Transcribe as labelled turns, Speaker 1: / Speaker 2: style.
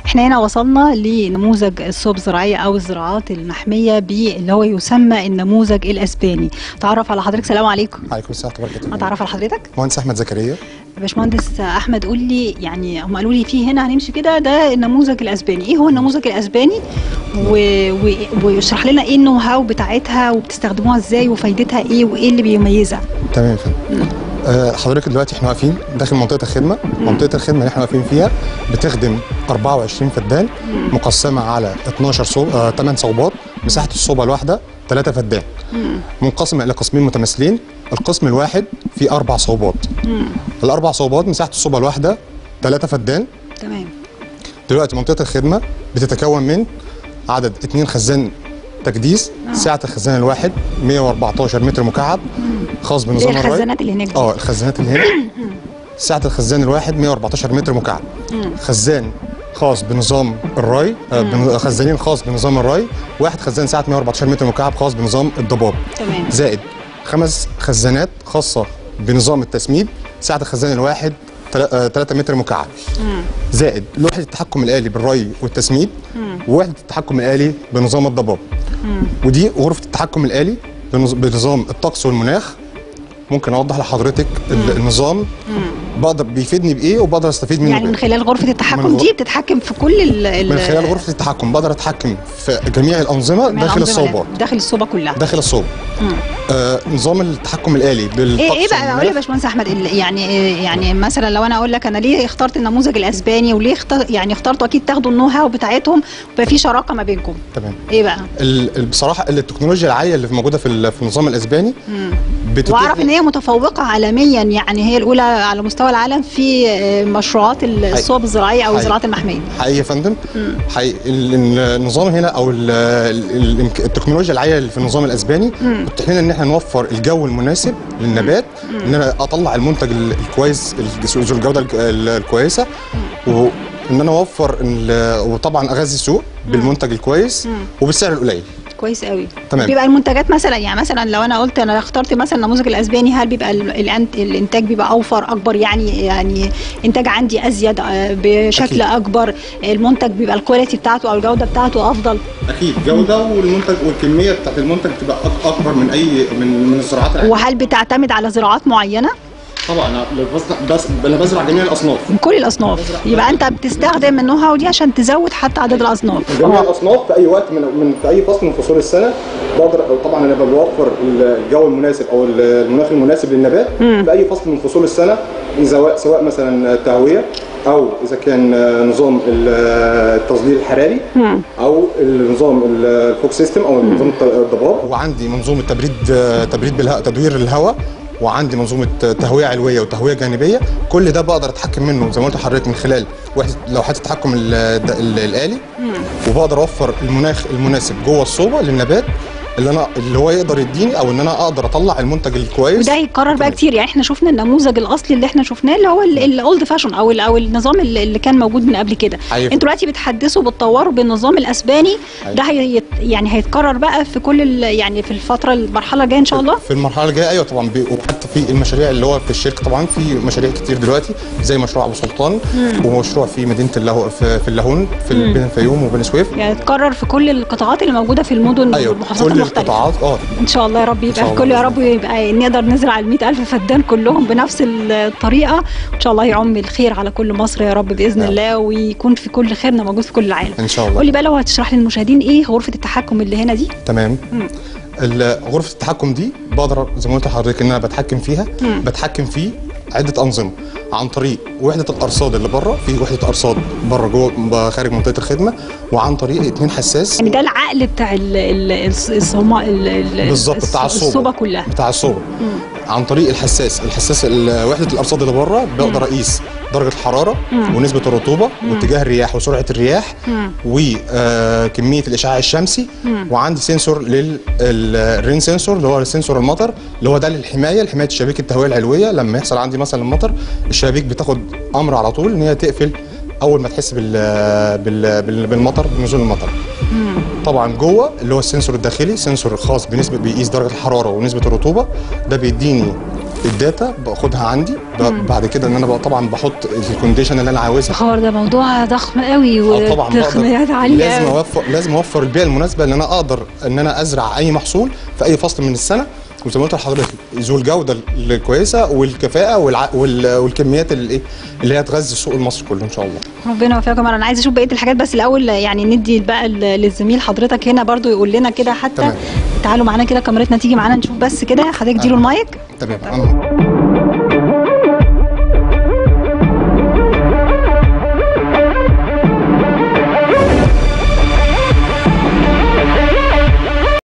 Speaker 1: احنا هنا وصلنا لنموذج الصوب الزراعيه او الزراعات المحميه باللي هو يسمى النموذج الاسباني تعرف على حضرتك السلام عليكم
Speaker 2: عليكم السلام ورحمه الله وبركاته
Speaker 1: اتعرف على حضرتك
Speaker 2: مهندس احمد زكريا
Speaker 1: باشمهندس احمد قول لي يعني هم قالوا لي في هنا هنمشي كده ده النموذج الاسباني ايه هو النموذج الاسباني و... و... ويشرح لنا ايه النو هاو بتاعتها وبتستخدموها ازاي وفايدتها ايه وايه اللي بيميزها
Speaker 2: تمام يا فندم آه، حضرتك دلوقتي احنا واقفين داخل منطقه الخدمه منطقه الخدمه اللي احنا واقفين فيها بتخدم 24 فدان مقسمه على 12 صوب آه 8 صوبات مساحه الصوبه الواحده 3 فدان منقسمه الى قسمين متماثلين القسم الواحد فيه اربع صوبات الاربع صوبات مساحه الصوبه الواحده 3 فدان
Speaker 1: تمام
Speaker 2: دلوقتي منطقه الخدمه بتتكون من عدد اثنين خزان تكديس سعه الخزان الواحد 114 متر مكعب خاص
Speaker 1: ايه
Speaker 2: بنظام الري
Speaker 1: الخزانات اللي هناك دي
Speaker 2: اه الخزانات اللي هنا سعه الخزان الواحد 114 متر مكعب خزان خاص بنظام الري آه بن- خزانين خاص بنظام الري واحد خزان سعه 114 متر مكعب خاص بنظام الضباب
Speaker 1: تمام
Speaker 2: زائد خمس خزانات خاصه بنظام التسميد سعه الخزان الواحد 3 متر مكعب زائد لوحه التحكم الالي بالري والتسميد ووحده التحكم الالي بنظام الضباب ودي غرفه التحكم الالي بنظ- بنظام الطقس والمناخ ممكن اوضح لحضرتك ال- النظام بقدر بيفيدني بايه وبقدر استفيد منه
Speaker 1: يعني من
Speaker 2: بإيه.
Speaker 1: خلال غرفه التحكم
Speaker 2: من غ-
Speaker 1: دي بتتحكم في كل ال ال-
Speaker 2: من خلال غرفه التحكم بقدر اتحكم في جميع الانظمه
Speaker 1: من
Speaker 2: داخل
Speaker 1: الأنظمة
Speaker 2: الصوبات
Speaker 1: داخل الصوبه كلها
Speaker 2: داخل الصوب آه نظام التحكم الالي بالطقس
Speaker 1: ايه ايه بقى اقول يا
Speaker 2: والمناخ.
Speaker 1: باشمهندس احمد ال- يعني إيه يعني مثلا لو انا اقول لك انا ليه اخترت النموذج الاسباني وليه اختار يعني اخترتوا اكيد تاخدوا النو هاو بتاعتهم ويبقى في شراكه ما بينكم
Speaker 2: تمام
Speaker 1: ايه بقى
Speaker 2: ال- ال- بصراحه التكنولوجيا العاليه اللي موجوده في ال- في النظام الاسباني بتتيح
Speaker 1: واعرف
Speaker 2: لي-
Speaker 1: ان هي متفوقه عالميا يعني هي الاولى على مستوى العالم في آه، مشروعات ال- الصوب الزراعيه او
Speaker 2: حقيقي.
Speaker 1: الزراعات المحميه
Speaker 2: حقيقي يا فندم حقيقي ال- النظام هنا او ال- ال- ال- التكنولوجيا العاليه اللي في النظام الاسباني بتتيح لنا ان احنا نوفر الجو المناسب للنبات ان انا اطلع المنتج ال- الكويس الج- ذو الجوده الك- ال- الكويسه وان انا اوفر ال- وطبعا اغذي السوق بالمنتج الكويس وبالسعر القليل
Speaker 1: كويس قوي
Speaker 2: تمام.
Speaker 1: بيبقى المنتجات مثلا يعني مثلا لو انا قلت انا اخترت مثلا النموذج الاسباني هل بيبقى ال- الأن- الانتاج بيبقى اوفر اكبر يعني يعني انتاج عندي ازيد آه، بشكل
Speaker 2: أكيد.
Speaker 1: اكبر المنتج بيبقى الكواليتي بتاعته او الجوده بتاعته افضل
Speaker 2: اكيد جوده والمنتج والكميه بتاعت المنتج تبقى اكبر من اي من من الزراعات
Speaker 1: وهل بتعتمد على زراعات معينه
Speaker 2: طبعا بس انا بزرع جميع الاصناف
Speaker 1: من كل الاصناف يبقى انت بتستخدم النو هاو دي عشان تزود حتى عدد الاصناف
Speaker 2: جميع الاصناف في اي وقت من, من في اي فصل من فصول السنه بقدر طبعا انا بوفر الجو المناسب او المناخ المناسب للنبات في اي فصل من فصول السنه سواء سواء مثلا تهويه او اذا كان نظام التظليل الحراري او النظام الفوك سيستم او نظام الضباب وعندي منظومه تبريد تبريد بالهواء تدوير الهواء وعندي منظومه تهويه علويه وتهويه جانبيه كل ده بقدر اتحكم منه زي ما قلت لحضرتك من خلال وحده لوحات التحكم ال- ال- الالي وبقدر اوفر المناخ المناسب جوه الصوبه للنبات اللي انا اللي هو يقدر يديني او ان انا اقدر اطلع المنتج الكويس
Speaker 1: وده هيتكرر بقى كتير يعني احنا شفنا النموذج الاصلي اللي احنا شفناه اللي هو الاولد فاشون او ال- او النظام اللي اللي كان موجود من قبل كده
Speaker 2: أيوة.
Speaker 1: انتوا دلوقتي بتحدثوا بتطوروا بالنظام الاسباني
Speaker 2: أيوة.
Speaker 1: ده هي يعني هيتكرر بقى في كل ال- يعني في الفتره المرحله الجايه ان شاء الله
Speaker 2: في المرحله الجايه ايوه طبعا بي- وحتى في المشاريع اللي هو في الشركه طبعا في مشاريع كتير دلوقتي زي مشروع ابو سلطان ومشروع في مدينه اللهو في, في اللاهون في بين الفيوم وبني سويف
Speaker 1: يعني يتكرر في كل القطاعات اللي موجوده في المدن
Speaker 2: ايوه
Speaker 1: والمحافظات
Speaker 2: كل
Speaker 1: المختلفه
Speaker 2: القطاعات اه
Speaker 1: ان شاء الله يا رب
Speaker 2: شاء
Speaker 1: يبقى
Speaker 2: الله.
Speaker 1: كله يا رب يبقى نقدر نزرع ال ألف فدان كلهم بنفس الطريقه ان شاء الله يعم الخير على كل مصر يا رب باذن
Speaker 2: نعم.
Speaker 1: الله ويكون في كل خيرنا موجود في كل العالم
Speaker 2: ان شاء الله
Speaker 1: قول لي بقى لو هتشرح للمشاهدين ايه غرفه التحكم اللي هنا دي
Speaker 2: تمام ال- غرفه التحكم دي بقدر زي ما قلت لحضرتك ان انا بتحكم فيها بتحكم في عده انظمه عن طريق وحده الارصاد اللي بره في وحده ارصاد بره جوه خارج منطقه الخدمه وعن طريق اتنين حساس
Speaker 1: يعني ده العقل بتاع ال ال الصوما ال- ال-
Speaker 2: بالظبط بتاع الصوبه
Speaker 1: الصوبه كلها
Speaker 2: بتاع الصوبه عن طريق الحساس الحساس ال- وحده الارصاد اللي بره بقدر اقيس درجه الحراره ونسبه الرطوبه واتجاه الرياح وسرعه الرياح وكميه الاشعاع الشمسي وعندي سنسور للرين سنسور اللي هو سنسور المطر اللي هو ده للحمايه لحمايه شبابيك التهويه العلويه لما يحصل عندي مثلا مطر الشبابيك بتاخد امر على طول ان هي تقفل اول ما تحس بال بال بال- بالمطر بنزول المطر طبعا جوه اللي هو السنسور الداخلي سنسور خاص بنسبه بيقيس درجه الحراره ونسبه الرطوبه ده بيديني الداتا باخدها عندي ب- بعد كده ان انا بقى طبعا بحط الكونديشن اللي انا عاوزها
Speaker 1: الخبر ده موضوع ضخم قوي
Speaker 2: اه طبعا بقدر
Speaker 1: وتقنيات عاليه
Speaker 2: لازم
Speaker 1: قوي.
Speaker 2: اوفر لازم اوفر البيئه المناسبه ان انا اقدر ان انا ازرع اي محصول في اي فصل من السنه وزي ما قلت لحضرتك ذو الجوده الكويسه والكفاءه والع... وال... والكميات اللي ايه اللي هي تغذي السوق المصري كله ان شاء الله
Speaker 1: ربنا يوفقكم انا عايزه اشوف بقيه الحاجات بس الاول يعني ندي بقى ل- للزميل حضرتك هنا برضو يقول لنا كده حتى
Speaker 2: تمام.
Speaker 1: تعالوا معانا كده كاميرتنا تيجي معانا نشوف بس كده حضرتك اديله المايك
Speaker 2: تمام أنا...